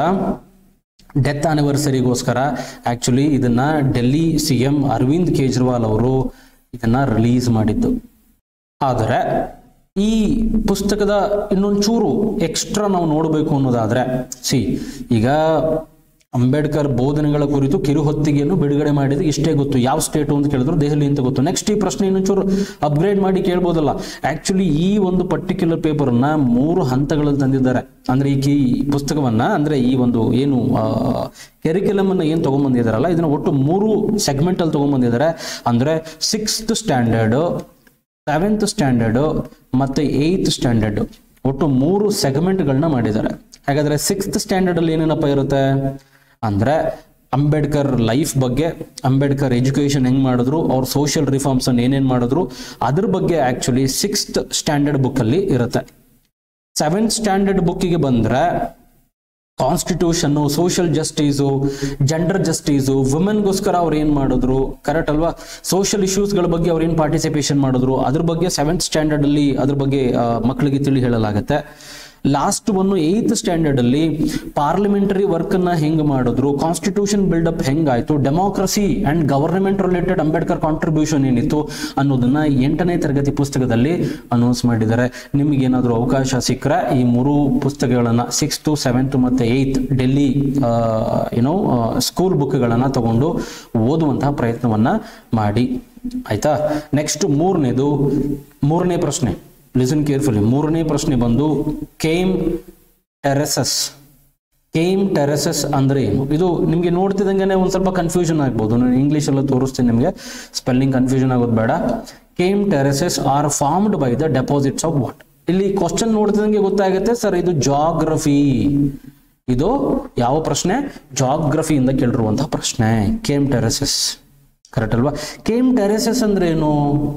Speaker 1: ಡೆತ್ ಆನಿವರ್ಸರಿಗೋಸ್ಕರ ಆಕ್ಚುಲಿ ಇದನ್ನ ಡೆಲ್ಲಿ ಸಿ ಎಂ ಅರವಿಂದ್ ಕೇಜ್ರಿವಾಲ್ ಅವರು ಇದನ್ನ ರಿಲೀಸ್ ಮಾಡಿದ್ದು ಆದರೆ ಈ ಪುಸ್ತಕದ ಇನ್ನೊಂಚೂರು ಎಕ್ಸ್ಟ್ರಾ ನಾವು ನೋಡಬೇಕು ಅನ್ನೋದಾದ್ರೆ ಸಿ ಈಗ ಅಂಬೇಡ್ಕರ್ ಬೋಧನೆಗಳ ಕುರಿತು ಕಿರುಹೊತ್ತಿಗೆಯನ್ನು ಬಿಡುಗಡೆ ಮಾಡಿದ್ದು ಇಷ್ಟೇ ಗೊತ್ತು ಯಾವ ಸ್ಟೇಟ್ ಅಂತ ಕೇಳಿದ್ರು ದೆಹಲಿ ಅಂತ ಗೊತ್ತು ನೆಕ್ಸ್ಟ್ ಈ ಪ್ರಶ್ನೆ ಇನ್ನೊಂಚೂರು ಅಪ್ಗ್ರೇಡ್ ಮಾಡಿ ಕೇಳ್ಬೋದಲ್ಲ ಆಕ್ಚುಲಿ ಈ ಒಂದು ಪರ್ಟಿಕ್ಯುಲರ್ ಪೇಪರ್ನ ಮೂರು ಹಂತಗಳಲ್ಲಿ ತಂದಿದ್ದಾರೆ ಅಂದ್ರೆ ಈ ಕಿ- ಈ ಪುಸ್ತಕವನ್ನ ಅಂದ್ರೆ ಈ ಒಂದು ಏನು ಕೆರಿಕ್ಯುಲಮ್ ಅನ್ನ ಏನ್ ತಗೊಂಡ್ಬಂದಿದಾರಲ್ಲ ಇದನ್ನ ಒಟ್ಟು ಮೂರು ಸೆಗ್ಮೆಂಟ್ ಅಲ್ಲಿ ತಗೊಂಡ್ಬಂದಿದ್ದಾರೆ ಅಂದ್ರೆ ಸಿಕ್ಸ್ತ್ ಸ್ಟ್ಯಾಂಡರ್ಡ್ ಸೆವೆಂತ್ ಸ್ಟ್ಯಾಂಡರ್ಡ್ ಮತ್ತೆ ಏಯ್ತ್ ಸ್ಟ್ಯಾಂಡರ್ಡ್ ಒಟ್ಟು ಮೂರು ಸೆಗ್ಮೆಂಟ್ಗಳನ್ನ ಮಾಡಿದ್ದಾರೆ ಹಾಗಾದ್ರೆ ಸಿಕ್ಸ್ತ್ ಸ್ಟ್ಯಾಂಡರ್ಡ್ ಅಲ್ಲಿ ಏನೇನಪ್ಪ ಇರುತ್ತೆ ಅಂದ್ರೆ ಅಂಬೇಡ್ಕರ್ ಲೈಫ್ ಬಗ್ಗೆ ಅಂಬೇಡ್ಕರ್ ಎಜುಕೇಶನ್ ಹೆಂಗ್ ಮಾಡಿದ್ರು ಅವ್ರ ಸೋಷಿಯಲ್ ರಿಫಾರ್ಮ್ಸ್ ಅನ್ನು ಏನೇನ್ ಮಾಡಿದ್ರು ಅದ್ರ ಬಗ್ಗೆ ಆಕ್ಚುಲಿ ಸಿಕ್ಸ್ತ್ ಸ್ಟ್ಯಾಂಡರ್ಡ್ ಬುಕ್ ಅಲ್ಲಿ ಇರುತ್ತೆ ಸೆವೆಂತ್ ಸ್ಟ್ಯಾಂಡರ್ಡ್ ಬುಕ್ಕಿಗೆ ಬಂದ್ರೆ constitution social justice gender justice ವುಮೆನ್ಗೋಸ್ಕರ ಅವ್ರು ಏನ್ ಮಾಡಿದ್ರು ಕರೆಕ್ಟ್ ಅಲ್ವಾ ಸೋಷಿಯಲ್ ಇಶ್ಯೂಸ್ಗಳ ಬಗ್ಗೆ ಅವ್ರು ಏನ್ ಪಾರ್ಟಿಸಿಪೇಷನ್ ಮಾಡಿದ್ರು ಅದ್ರ ಬಗ್ಗೆ ಸೆವೆಂತ್ ಸ್ಟ್ಯಾಂಡರ್ಡ್ ಅಲ್ಲಿ ಅದ್ರ ಬಗ್ಗೆ ಆ, ಮಕ್ಕಳಿಗೆ ತಿಳಿ ಹೇಳಲಾಗತ್ತೆ ಲಾಸ್ಟ್ ಒಂದು ಏಯ್ತ್ ಸ್ಟ್ಯಾಂಡರ್ಡ್ ಅಲ್ಲಿ ಪಾರ್ಲಿಮೆಂಟರಿ ವರ್ಕ್ ಅನ್ನ ಹೆಂಗ್ ಮಾಡಿದ್ರು ಕಾನ್ಸ್ಟಿಟ್ಯೂಷನ್ ಬಿಲ್ಡಪ್ ಹೆಂಗಾಯ್ತು democracy and government related Ambedkar contribution ಏನಿತ್ತು ಅನ್ನೋದನ್ನ ಎಂಟನೇ ತರಗತಿ ಪುಸ್ತಕದಲ್ಲಿ ಅನೌನ್ಸ್ ಮಾಡಿದ್ದಾರೆ ನಿಮ್ಗೆ ಏನಾದರೂ ಅವಕಾಶ ಸಿಕ್ಕರೆ ಈ ಮೂರು ಪುಸ್ತಕಗಳನ್ನ ಸಿಕ್ಸ್ತ್ ಸೆವೆಂತ್ ಮತ್ತೆ ಏಯ್ತ್ ಡೆಲ್ಲಿ ಏನೋ ಸ್ಕೂಲ್ ಬುಕ್ಗಳನ್ನ ತಗೊಂಡು ಓದುವಂತಹ ಪ್ರಯತ್ನವನ್ನ ಮಾಡಿ ಆಯ್ತಾ ನೆಕ್ಸ್ಟ್ ಮೂರನೇದು ಮೂರನೇ ಪ್ರಶ್ನೆ ಲಿಸನ್ ಕೇರ್ಫುಲಿ ಮೂರನೇ ಪ್ರಶ್ನೆ ಬಂದು ಕೇಮ್ ಟೆರೆಸಸ್ ಕೇಮ್ ಟೆರೆಸಸ್ ಅಂದ್ರೆ ಏನು ಇದು ನಿಮಗೆ ನೋಡ್ತಿದ್ದಂಗೆ ಒಂದ್ ಸ್ವಲ್ಪ ಕನ್ಫ್ಯೂಷನ್ ಆಗ್ಬೋದು ನಾನು ಇಂಗ್ಲಿಷ್ ಎಲ್ಲ ತೋರಿಸ್ತೀನಿ ನಿಮಗೆ ಸ್ಪೆಲ್ಲಿಂಗ್ ಕನ್ಫ್ಯೂಷನ್ ಆಗೋದು ಬೇಡ kame terraces are formed by the deposits of what ಇಲ್ಲಿ ಕ್ವಶನ್ ನೋಡ್ತಿದಂಗೆ ಗೊತ್ತಾಗುತ್ತೆ ಸರ್ ಇದು ಜಾಗ್ರಫಿ ಇದು ಯಾವ ಪ್ರಶ್ನೆ ಜಾಗ್ರಫಿಯಿಂದ ಕೇಳಿರುವಂತಹ ಪ್ರಶ್ನೆ ಕೇಮ್ ಟೆರೆಸಸ್ ಕರೆಕ್ಟ್ ಅಲ್ವಾ ಕೇಮ್ ಟೆರೆಸಸ್ ಅಂದ್ರೆ ಏನು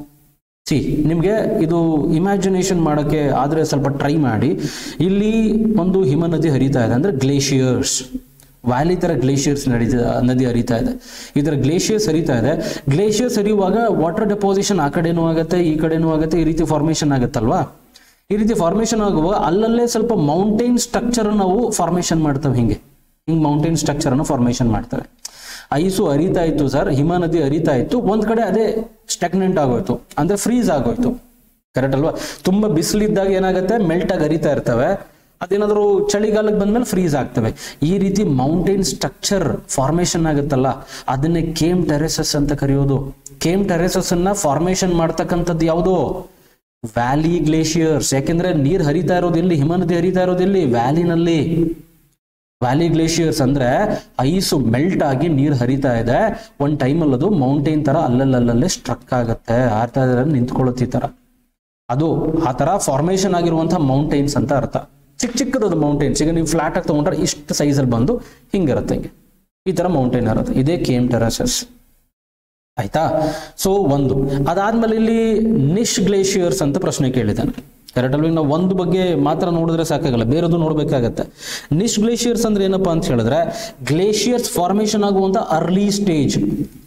Speaker 1: ಸಿ ನಿಮಗೆ ಇದು ಇಮ್ಯಾಜಿನೇಷನ್ ಮಾಡೋಕ್ಕೆ ಆದರೆ ಸ್ವಲ್ಪ ಟ್ರೈ ಮಾಡಿ ಇಲ್ಲಿ ಒಂದು ಹಿಮ ನದಿ ಹರಿತಾ ಇದೆ ಅಂದ್ರೆ ಗ್ಲೇಷಿಯರ್ಸ್ ವ್ಯಾಲಿ ತರ ಗ್ಲೇಷಿಯರ್ಸ್ ನಡೀತಾ ನದಿ ಹರಿತಾ ಇದೆ ಈ ಥರ ಗ್ಲೇಷಿಯರ್ಸ್ ಹರಿತಾ ಇದೆ ಗ್ಲೇಷಿಯರ್ಸ್ ಹರಿಯುವಾಗ ವಾಟರ್ ಡೆಪಾಸಿಷನ್ ಆ ಕಡೆನೂ ಆಗುತ್ತೆ ಈ ಕಡೆನೂ ಆಗುತ್ತೆ ಈ ರೀತಿ ಫಾರ್ಮೇಷನ್ ಆಗುತ್ತಲ್ವಾ ಈ ರೀತಿ ಫಾರ್ಮೇಷನ್ ಆಗುವಾಗ ಅಲ್ಲಲ್ಲೇ ಸ್ವಲ್ಪ ಮೌಂಟೇನ್ ಸ್ಟ್ರಕ್ಚರ್ ನಾವು ಫಾರ್ಮೇಷನ್ ಮಾಡ್ತವೆ ಹಿಂಗೆ ಹಿಂಗೆ ಮೌಂಟೇನ್ ಸ್ಟ್ರಕ್ಚರ್ ಅನ್ನು ಫಾರ್ಮೇಷನ್ ಮಾಡ್ತವೆ ಐಸು ಹರಿತಾ ಇತ್ತು ಸರ್ ಹಿಮ ನದಿ ಹರಿತಾ ಇತ್ತು ಒಂದ್ ಕಡೆ ಅದೇ ಸ್ಟೆಗ್ನೆಂಟ್ ಆಗೋಯ್ತು ಅಂದ್ರೆ ಫ್ರೀಸ್ ಆಗೋಯ್ತು ಕರೆಕ್ಟ್ ಅಲ್ವಾ ತುಂಬಾ ಬಿಸಿಲಿದ್ದಾಗ ಏನಾಗುತ್ತೆ ಮೆಲ್ಟ್ ಆಗಿ ಹರಿತಾ ಇರ್ತವೆ ಅದೇನಾದ್ರೂ ಚಳಿಗಾಲಕ್ಕೆ ಬಂದ್ಮೇಲೆ ಫ್ರೀಸ್ ಆಗ್ತವೆ ಈ ರೀತಿ ಮೌಂಟೇನ್ ಸ್ಟ್ರಕ್ಚರ್ ಫಾರ್ಮೇಶನ್ ಆಗುತ್ತಲ್ಲ ಅದನ್ನೇ ಕೇಮ್ ಟೆರೆಸಸ್ ಅಂತ ಕರೆಯೋದು ಕೇಮ್ ಟೆರೆಸಸ್ ಅನ್ನ ಫಾರ್ಮೇಶನ್ ಮಾಡ್ತಕ್ಕಂಥದ್ದು ಯಾವುದು ವ್ಯಾಲಿ ಗ್ಲೇಷಿಯರ್ಸ್ ಯಾಕೆಂದ್ರೆ ನೀರ್ ಹರಿತಾ ಇರೋದು ಎಲ್ಲಿ ಹಿಮ ನದಿ ಹರಿತಾ ಇರೋದು ಎಲ್ಲಿ ವ್ಯಾಲಿನಲ್ಲಿ ವ್ಯಾಲಿ ಗ್ಲೇಷಿಯರ್ಸ್ ಅಂದ್ರೆ ಐಸು ಮೆಲ್ಟ್ ಆಗಿ ನೀರು ಹರಿತಾ ಇದೆ ಒಂದ್ ಟೈಮಲ್ಲಿ ಅದು ಮೌಂಟೇನ್ ತರ ಅಲ್ಲಲ್ಲಲ್ಲೇ ಸ್ಟ್ರಕ್ ಆಗುತ್ತೆ ಆರ್ತಾ ನಿಂತ್ಕೊಳ್ಳುತ್ತೆ ಈ ತರ ಅದು ಆ ತರ ಫಾರ್ಮೇಶನ್ ಆಗಿರುವಂತಹ ಮೌಂಟೈನ್ಸ್ ಅಂತ ಅರ್ಥ ಚಿಕ್ಕ ಚಿಕ್ಕದದು ಮೌಂಟೈನ್ಸ್ ಈಗ ನೀವು ಫ್ಲಾಟ್ ಆಗಿ ತಗೊಂಡ್ರೆ ಇಷ್ಟು ಸೈಜಲ್ಲಿ ಬಂದು ಹಿಂಗಿರುತ್ತೆ ಹಿಂಗೆ ಈ ತರ ಮೌಂಟೇನ್ ಇರುತ್ತೆ ಇದೇ ಕೇಮ್ ಟೆರಸಸ್ ಆಯ್ತಾ ಸೊ ಒಂದು ಅದಾದ್ಮೇಲೆ ಇಲ್ಲಿ ನಿಶ್ ಗ್ಲೇಷಿಯರ್ಸ್ ಅಂತ ಪ್ರಶ್ನೆ ಕೇಳಿದ್ದಾನೆ ಕರೆಕ್ಟಲ್ಲಿ ನಾವು ಒಂದು ಬಗ್ಗೆ ಮಾತ್ರ ನೋಡಿದ್ರೆ ಸಾಕಾಗಲ್ಲ ಬೇರೆದು ನೋಡ್ಬೇಕಾಗತ್ತೆ ನಿಶ್ ಗ್ಲೇಷಿಯರ್ಸ್ ಅಂದ್ರೆ ಏನಪ್ಪಾ ಅಂತ ಹೇಳಿದ್ರೆ ಗ್ಲೇಷಿಯರ್ಸ್ ಫಾರ್ಮೇಶನ್ ಆಗುವಂತ ಅರ್ಲಿ ಸ್ಟೇಜ್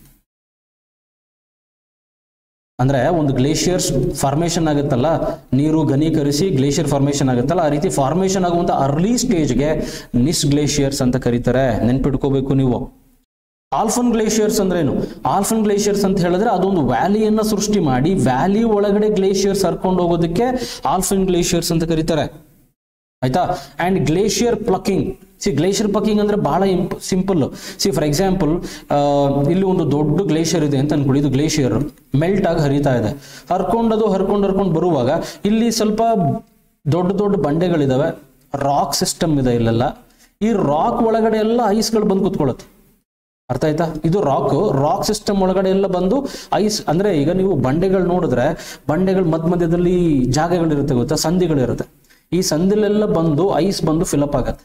Speaker 1: ಅಂದ್ರೆ ಒಂದು ಗ್ಲೇಷಿಯರ್ಸ್ ಫಾರ್ಮೇಶನ್ ಆಗುತ್ತಲ್ಲ ನೀರು ಘನೀಕರಿಸಿ ಗ್ಲೇಷಿಯರ್ ಫಾರ್ಮೇಶನ್ ಆಗುತ್ತಲ್ಲ ಆ ರೀತಿ ಫಾರ್ಮೇಶನ್ ಆಗುವಂತ ಅರ್ಲಿ ಸ್ಟೇಜ್ಗೆ ನಿಸ್ ಗ್ಲೇಷಿಯರ್ಸ್ ಅಂತ ಕರೀತಾರೆ ನೆನ್ಪಿಟ್ಕೋಬೇಕು ನೀವು ಆಲ್ಫನ್ ಗ್ಲೇಷಿಯರ್ಸ್ ಅಂದ್ರೇನು ಆಲ್ಫನ್ ಗ್ಲೇಷಿಯರ್ಸ್ ಅಂತ ಹೇಳಿದ್ರೆ ಅದೊಂದು ವ್ಯಾಲಿಯನ್ನ ಸೃಷ್ಟಿ ಮಾಡಿ ವ್ಯಾಲಿ ಒಳಗಡೆ ಗ್ಲೇಷಿಯರ್ಸ್ ಹರ್ಕೊಂಡು ಹೋಗೋದಕ್ಕೆ ಆಲ್ಫನ್ ಗ್ಲೇಷಿಯರ್ಸ್ ಅಂತ ಕರೀತಾರೆ ಆಯ್ತಾ and glacier plucking see glacier plucking ಅಂದ್ರೆ ಬಹಳ ಸಿಂಪಲ್ ಸಿ ಫಾರ್ ಎಕ್ಸಾಂಪಲ್ ಇಲ್ಲಿ ಒಂದು ದೊಡ್ಡ ಗ್ಲೇಷಿಯರ್ ಇದೆ ಅಂತ ಅನ್ಕೊಳ್ಳಿ ಇದು ಗ್ಲೇಷಿಯರ್ ಮೆಲ್ಟ್ ಆಗಿ ಹರಿತಾ ಇದೆ ಹರ್ಕೊಂಡದು ಹರ್ಕೊಂಡು ಹರ್ಕೊಂಡು ಬರುವಾಗ ಇಲ್ಲಿ ಸ್ವಲ್ಪ ದೊಡ್ಡ ದೊಡ್ಡ ಬಂಡೆಗಳಿದಾವೆ ರಾಕ್ ಸಿಸ್ಟಮ್ ಇದೆ ಇಲ್ಲೆಲ್ಲ ಈ ರಾಕ್ ಒಳಗಡೆ ಎಲ್ಲ ಐಸ್ಗಳು ಬಂದು ಕುತ್ಕೊಳ್ಳುತ್ತೆ ಅರ್ಥ ಆಯ್ತಾ ಇದು ರಾಕ್ ರಾಕ್ ಸಿಸ್ಟಮ್ ಒಳಗಡೆ ಎಲ್ಲ ಬಂದು ಐಸ್ ಅಂದ್ರೆ ಈಗ ನೀವು ಬಂಡೆಗಳು ನೋಡಿದ್ರೆ ಬಂಡೆಗಳ ಮಧ್ಯ ಮಧ್ಯದಲ್ಲಿ ಜಾಗಗಳಿರುತ್ತೆ ಗೊತ್ತಾ ಸಂಧಿಗಳಿರುತ್ತೆ ಈ ಸಂದಿಲೆಲ್ಲ ಬಂದು ಐಸ್ ಬಂದು ಫಿಲಪ್ ಆಗತ್ತೆ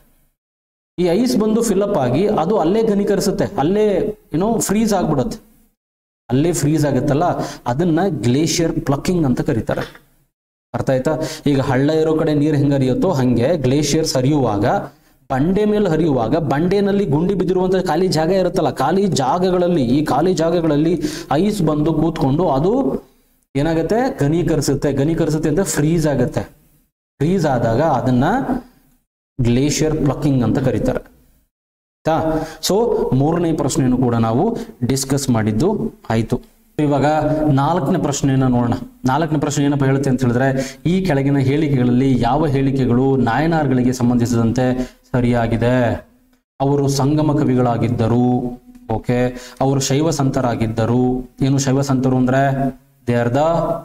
Speaker 1: ಈ ಐಸ್ ಬಂದು ಫಿಲಪ್ ಆಗಿ ಅದು ಅಲ್ಲೇ ಘನೀಕರಿಸುತ್ತೆ ಅಲ್ಲೇ ಏನೋ ಫ್ರೀಸ್ ಆಗ್ಬಿಡುತ್ತೆ ಅಲ್ಲೇ ಫ್ರೀಸ್ ಆಗುತ್ತಲ್ಲ ಅದನ್ನ ಗ್ಲೇಷಿಯರ್ ಪ್ಲಕ್ಕಿಂಗ್ ಅಂತ ಕರೀತಾರೆ ಅರ್ಥ ಆಯ್ತಾ ಈಗ ಹಳ್ಳ ಇರೋ ಕಡೆ ನೀರು ಹೆಂಗ ಹರಿಯುತ್ತೋ ಹಂಗೆ ಗ್ಲೇಷಿಯರ್ಸ್ ಹರಿಯುವಾಗ ಬಂಡೆ ಮೇಲೆ ಹರಿಯುವಾಗ ಬಂಡೆನಲ್ಲಿ ಗುಂಡಿ ಬಿದ್ದಿರುವಂತ ಖಾಲಿ ಜಾಗ ಇರುತ್ತಲ್ಲ ಖಾಲಿ ಜಾಗಗಳಲ್ಲಿ ಈ ಖಾಲಿ ಜಾಗಗಳಲ್ಲಿ ಐಸ್ ಬಂದು ಕೂತ್ಕೊಂಡು ಅದು ಏನಾಗುತ್ತೆ ಘನೀಕರಿಸುತ್ತೆ ಘನೀಕರಿಸುತ್ತೆ ಅಂತ ಫ್ರೀಸ್ ಆಗುತ್ತೆ ಫ್ರೀಸ್ ಆದಾಗ ಅದನ್ನ ಗ್ಲೇಷಿಯರ್ ಪ್ಲಕ್ಕಿಂಗ್ ಅಂತ ಕರೀತಾರೆ ಆಯ್ತಾ ಸೊ ಮೂರನೇ ಪ್ರಶ್ನೆಯನ್ನು ಕೂಡ ನಾವು ಡಿಸ್ಕಸ್ ಮಾಡಿದ್ದು ಆಯ್ತು ಇವಾಗ ನಾಲ್ಕನೇ ಪ್ರಶ್ನೆಯನ್ನ ನೋಡೋಣ ನಾಲ್ಕನೇ ಪ್ರಶ್ನೆ ಏನಪ್ಪ ಹೇಳುತ್ತೆ ಅಂತ ಹೇಳಿದ್ರೆ ಈ ಕೆಳಗಿನ ಹೇಳಿಕೆಗಳಲ್ಲಿ ಯಾವ ಹೇಳಿಕೆಗಳು ನಾಯನಾರ್ಗಳಿಗೆ ಸಂಬಂಧಿಸಿದಂತೆ ಸರಿಯಾಗಿದೆ ಅವರು ಸಂಗಮ ಕವಿಗಳಾಗಿದ್ದರು ಓಕೆ ಅವರು ಶೈವ ಸಂತರಾಗಿದ್ದರು ಏನು ಶೈವ ಸಂತರು ಅಂದ್ರೆ they are the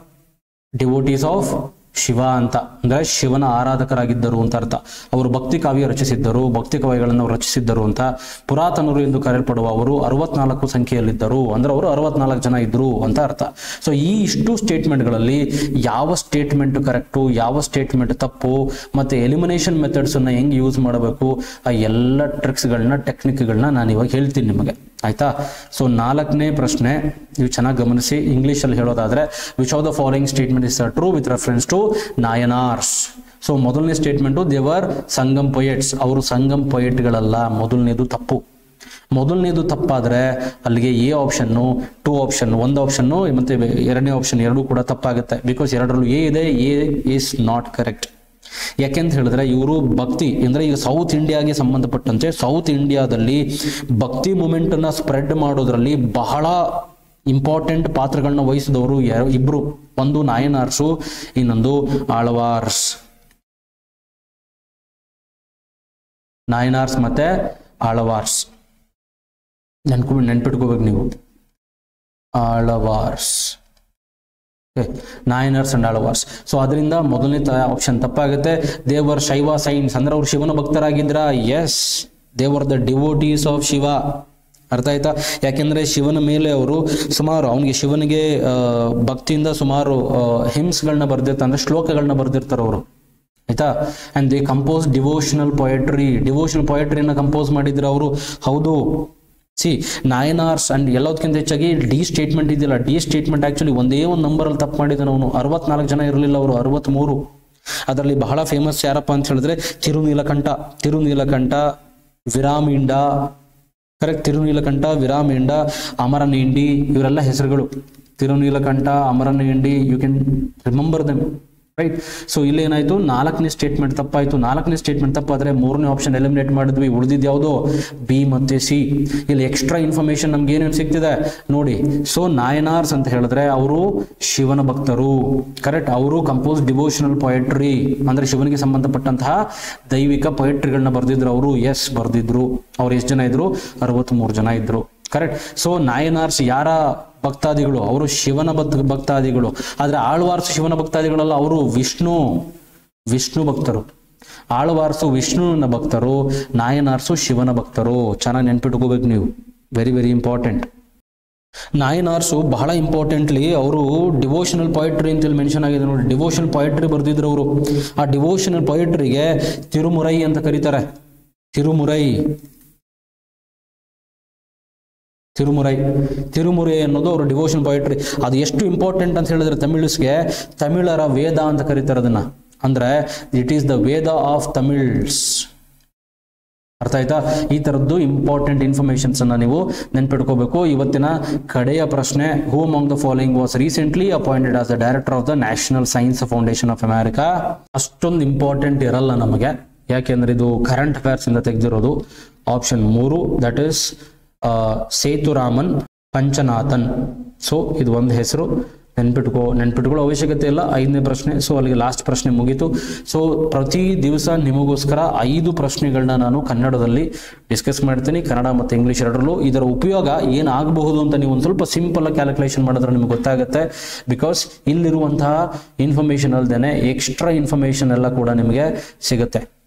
Speaker 1: devotees of Shiva ಅಂತ ಅಂದ್ರೆ ಶಿವನ ಆರಾಧಕರಾಗಿದ್ದರು ಅಂತ ಅರ್ಥ ಅವರು ಭಕ್ತಿ ಕಾವ್ಯ ರಚಿಸಿದ್ದರು ಭಕ್ತಿ ಕಾವ್ಯಗಳನ್ನು ರಚಿಸಿದ್ದರು ಅಂತ ಪುರಾತನರು ಎಂದು ಕರೆಯಲ್ಪಡುವ ಅವರು ಅರವತ್ನಾಲ್ಕು ಸಂಖ್ಯೆಯಲ್ಲಿದ್ದರು ಅಂದ್ರೆ ಅವರು ಅರವತ್ನಾಲ್ಕು ಜನ ಇದ್ರು ಅಂತ ಅರ್ಥ ಸೊ ಈ ಇಷ್ಟು ಸ್ಟೇಟ್ಮೆಂಟ್ಗಳಲ್ಲಿ ಯಾವ ಸ್ಟೇಟ್ಮೆಂಟ್ ಕರೆಕ್ಟು ಯಾವ ಸ್ಟೇಟ್ಮೆಂಟ್ ತಪ್ಪು ಮತ್ತೆ ಎಲಿಮಿನೇಷನ್ ಮೆಥಡ್ಸ್ ಅನ್ನ ಹೆಂಗ್ ಯೂಸ್ ಮಾಡಬೇಕು ಆ ಎಲ್ಲ ಟ್ರಿಕ್ಸ್ಗಳನ್ನ ಟೆಕ್ನಿಕ್ಗಳನ್ನ ನಾನು ಇವಾಗ ಹೇಳ್ತೀನಿ ನಿಮಗೆ ಆಯ್ತಾ ಸೊ ನಾಲ್ಕನೇ ಪ್ರಶ್ನೆ ನೀವು ಚೆನ್ನಾಗಿ ಗಮನಿಸಿ ಇಂಗ್ಲಿಷ್ ಅಲ್ಲಿ ಹೇಳೋದಾದ್ರೆ which of the following statement is true with reference to Nayanars so ಮೊದಲನೇ ಸ್ಟೇಟ್ಮೆಂಟು ದೇವರ್ ಸಂಗಮ್ ಪೊಯೆಟ್ಸ್ ಅವರು ಸಂಗಮ್ ಪೊಯೆಟ್ಗಳಲ್ಲ ಮೊದಲನೇದು ತಪ್ಪು ಮೊದಲನೇದು ತಪ್ಪಾದ್ರೆ ಅಲ್ಲಿಗೆ ಎ ಆಪ್ಷನ್ನು ಟೂ ಆಪ್ಷನ್ ಒಂದು ಆಪ್ಷನ್ನು ಮತ್ತೆ ಎರಡನೇ ಆಪ್ಷನ್ ಎರಡೂ ಕೂಡ ತಪ್ಪಾಗುತ್ತೆ ಬಿಕಾಸ್ ಎರಡರಲ್ಲೂ ಎ ಇದೆ ಎ ಇಸ್ ನಾಟ್ ಕರೆಕ್ಟ್ ಯಾಕೆಂತ ಹೇಳಿದ್ರೆ ಇವರು ಭಕ್ತಿ ಅಂದ್ರೆ ಈಗ ಸೌತ್ ಇಂಡಿಯಾಗೆ ಸಂಬಂಧಪಟ್ಟಂತೆ ಸೌತ್ ಇಂಡಿಯಾದಲ್ಲಿ ಭಕ್ತಿ ಮೂಮೆಂಟ್ ಅನ್ನ ಸ್ಪ್ರೆಡ್ ಮಾಡೋದ್ರಲ್ಲಿ ಬಹಳ ಇಂಪಾರ್ಟೆಂಟ್ ಪಾತ್ರಗಳನ್ನ ವಹಿಸಿದವರು ಯಾರು ಇಬ್ರು ಒಂದು ನಾಯನಾರ್ಸು ಇನ್ನೊಂದು ಆಳ್ವಾರ್ಸ್ ನಾಯನಾರ್ಸ್ ಮತ್ತೆ ಆಳವಾರ್ಸ್ ನೆನ್ಕೊ ನೆನ್ಪಿಟ್ಕೋಬೇಕು ನೀವು ಆಳವಾರ್ಸ್ ನಾಯನರ್ಸ್ ಅಂಡ್ ಆಳ್ವಾರ್ಸ್ ಸೊ ಅದರಿಂದ ಮೊದಲನೇ ಆಪ್ಷನ್ ತಪ್ಪಾಗುತ್ತೆ ದೇವರ್ ಶೈವ ಸೈನ್ಸ್ ಅಂದ್ರೆ ಅವ್ರು ಶಿವನ ಭಕ್ತರಾಗಿದ್ರ as they were the devotees of Shiva ಅರ್ಥ ಆಯ್ತಾ ಯಾಕೆಂದ್ರೆ ಶಿವನ ಮೇಲೆ ಅವರು ಸುಮಾರು ಅವನಿಗೆ ಶಿವನಿಗೆ ಆ, ಭಕ್ತಿಯಿಂದ ಸುಮಾರು ಹಿಮ್ಸ್ಗಳನ್ನ ಬರ್ದಿರ್ತಾರೆ ಅಂದ್ರೆ ಶ್ಲೋಕಗಳನ್ನ ಬರ್ದಿರ್ತಾರೆ ಅವರು ಆಯ್ತಾ and they compose devotional poetry devotional ಪೊಯಟ್ರಿನ ಕಂಪೋಸ್ ಮಾಡಿದ್ರು ಅವರು ಹೌದು ಸಿ ನಾಯನಾರ್ಸ್ ಅಂಡ್ ಎಲ್ಲದಕ್ಕಿಂತ ಹೆಚ್ಚಾಗಿ ಡಿ ಸ್ಟೇಟ್ಮೆಂಟ್ ಇದೆಯಲ್ಲ ಡಿ ಸ್ಟೇಟ್ಮೆಂಟ್ ಆಕ್ಚುಲಿ ಒಂದೇ ಒಂದು ನಂಬರ್ ಅಲ್ಲಿ ತಪ್ಪು ಮಾಡಿದ್ದಾನೆ ಅವನು ಅರವತ್ನಾಲ್ಕು ಜನ ಇರಲಿಲ್ಲ ಅವರು ಅರವತ್ಮೂರು ಅದರಲ್ಲಿ ಬಹಳ ಫೇಮಸ್ ಯಾರಪ್ಪ ಅಂತ ಹೇಳಿದ್ರೆ ತಿರುನೀಲಕಂಠ ತಿರುನೀಲಕಂಠ ವಿರಾಮಿಂಡ ಕರೆಕ್ಟ್ ತಿರುನೀಲಕಂಠ ವಿರಾಮಿಂಡ ಅಮರನೇಂಡಿ ಇವರೆಲ್ಲ ಹೆಸರುಗಳು Tirunilakantha Amarneedi you can remember them right so ಇಲ್ಲಿ ಏನಾಯ್ತು ನಾಲ್ಕನೇ ಸ್ಟೇಟ್ಮೆಂಟ್ ತಪ್ಪಾಯ್ತು ನಾಲ್ಕನೇ ಸ್ಟೇಟ್ಮೆಂಟ್ ತಪ್ಪಾದ್ರೆ ಮೂರನೇ ಆಪ್ಷನ್ ಎಲಿಮಿನೇಟ್ ಮಾಡಿದ್ವಿ ಉಳಿದಿದ್ದು ಯಾವುದು ಬಿ ಮತ್ತೆ ಸಿ ಇಲ್ಲಿ ಎಕ್ಸ್ಟ್ರಾ ಇನ್ಫಾರ್ಮೇಶನ್ ನಮ್ಗೆ ಏನೇನು ಸಿಗ್ತಿದೆ ನೋಡಿ ಸೊ ನಾಯನಾರ್ಸ್ ಅಂತ ಹೇಳಿದ್ರೆ ಅವರು ಶಿವನ ಭಕ್ತರು ಕರೆಕ್ಟ್ ಅವರು ಕಂಪೋಸ್ ಡಿವೋಷನಲ್ ಪೊಯಟ್ರಿ ಅಂದ್ರೆ ಶಿವನಿಗೆ ಸಂಬಂಧಪಟ್ಟಂತಹ ದೈವಿಕ ಪೊಯಟ್ರಿಗಳನ್ನ ಬರ್ದಿದ್ರು ಅವರು ಎಸ್ ಬರ್ದಿದ್ರು ಅವ್ರು ಎಷ್ಟು ಜನ ಇದ್ರು ಅರವತ್ಮೂರು ಜನ ಇದ್ರು ಕರೆಕ್ಟ್ ಸೊ ನಾಯನಾರ್ಸ್ ಯಾರ ಭಕ್ತಾದಿಗಳು ಅವರು ಶಿವನ ಭಕ್ತ ಭಕ್ತಾದಿಗಳು ಆದ್ರೆ ಆಳ್ವಾರ್ಸ್ ಶಿವನ ಭಕ್ತಾದಿಗಳಲ್ಲ ಅವರು ವಿಷ್ಣು ವಿಷ್ಣು ಭಕ್ತರು ಆಳ್ವಾರ್ಸು ವಿಷ್ಣುವಿನ ಭಕ್ತರು ನಾಯನಾರ್ಸು ಶಿವನ ಭಕ್ತರು ಚೆನ್ನಾಗಿ ನೆನ್ಪಿಟ್ಕೋಬೇಕು ನೀವು ವೆರಿ ವೆರಿ ಇಂಪಾರ್ಟೆಂಟ್ ನಾಯನಾರ್ಸು ಬಹಳ ಇಂಪಾರ್ಟೆಂಟ್ಲಿ ಅವರು ಡಿವೋಷನಲ್ ಪೊಯಟ್ರಿ ಅಂತೇಳಿ ಮೆನ್ಷನ್ ಆಗಿದೆ ನೋಡಿ ಡಿವೋಷನಲ್ ಪೊಯಟ್ರಿ ಬರ್ದಿದ್ರು ಅವರು ಆ ಡಿವೋಷನಲ್ ಪೊಯಟ್ರಿಗೆ ತಿರುಮುರೈ ಅಂತ ಕರೀತಾರೆ ತಿರುಮುರೈ ತಿರುಮುರೈ ತಿರುಮುರೈ ಅನ್ನೋದು ಅವರು ಡಿವೋಷನ್ ಪೊಯಿಟ್ರಿ ಅದು ಎಷ್ಟು ಇಂಪಾರ್ಟೆಂಟ್ ಅಂತ ಹೇಳಿದ್ರೆ ತಮಿಳ್ಸ್ಗೆ ತಮಿಳರ ವೇದ ಅಂತ ಕರೀತಾರೆ ಅದನ್ನ ಅಂದ್ರೆ it is the Veda of Tamils ಅರ್ಥ ಆಯ್ತಾ ಈ ತರದ್ದು ಇಂಪಾರ್ಟೆಂಟ್ ಇನ್ಫಾರ್ಮೇಶನ್ಸ್ ಅನ್ನ ನೀವು ನೆನ್ಪಿಟ್ಕೋಬೇಕು ಇವತ್ತಿನ ಕಡೆಯ ಪ್ರಶ್ನೆ who among the following was recently appointed as the director of the national science foundation of America ಅಷ್ಟೊಂದು ಇಂಪಾರ್ಟೆಂಟ್ ಇರಲ್ಲ ನಮಗೆ ಯಾಕೆಂದ್ರೆ ಇದು ಕರೆಂಟ್ ಅಫೇರ್ಸ್ ಇಂದ ತೆಗೆದಿರೋದು ಆಪ್ಷನ್ ಮೂರು that is Sethuraman Panchanathan so ಇದು ಒಂದು ಹೆಸರು ನೆನ್ಪಿಟ್ಕೋ ನೆನ್ಪಿಟ್ಕೊಳ್ಳೋ ಅವಶ್ಯಕತೆ ಇಲ್ಲ ಐದನೇ ಪ್ರಶ್ನೆ ಸೊ ಅಲ್ಲಿಗೆ ಲಾಸ್ಟ್ ಪ್ರಶ್ನೆ ಮುಗೀತು ಸೊ ಪ್ರತಿ ದಿವಸ ನಿಮಗೋಸ್ಕರ ಐದು ಪ್ರಶ್ನೆಗಳನ್ನ ನಾನು ಕನ್ನಡದಲ್ಲಿ ಡಿಸ್ಕಸ್ ಮಾಡ್ತೀನಿ ಕನ್ನಡ ಮತ್ತು ಇಂಗ್ಲೀಷ್ ಎರಡರಲ್ಲೂ ಇದರ ಉಪಯೋಗ ಏನಾಗಬಹುದು ಅಂತ ನೀವು ಒಂದು ಸ್ವಲ್ಪ ಸಿಂಪಲ್ ಕ್ಯಾಲ್ಕುಲೇಷನ್ ಮಾಡಿದ್ರೆ ನಿಮ್ಗೆ ಗೊತ್ತಾಗುತ್ತೆ ಬಿಕಾಸ್ ಇಲ್ಲಿರುವಂತಹ ಇನ್ಫಾರ್ಮೇಶನ್ ಅಲ್ದೇನೆ ಎಕ್ಸ್ಟ್ರಾ ಇನ್ಫಾರ್ಮೇಶನ್ ಎಲ್ಲ ಕೂಡ ನಿಮಗೆ ಸಿಗುತ್ತೆ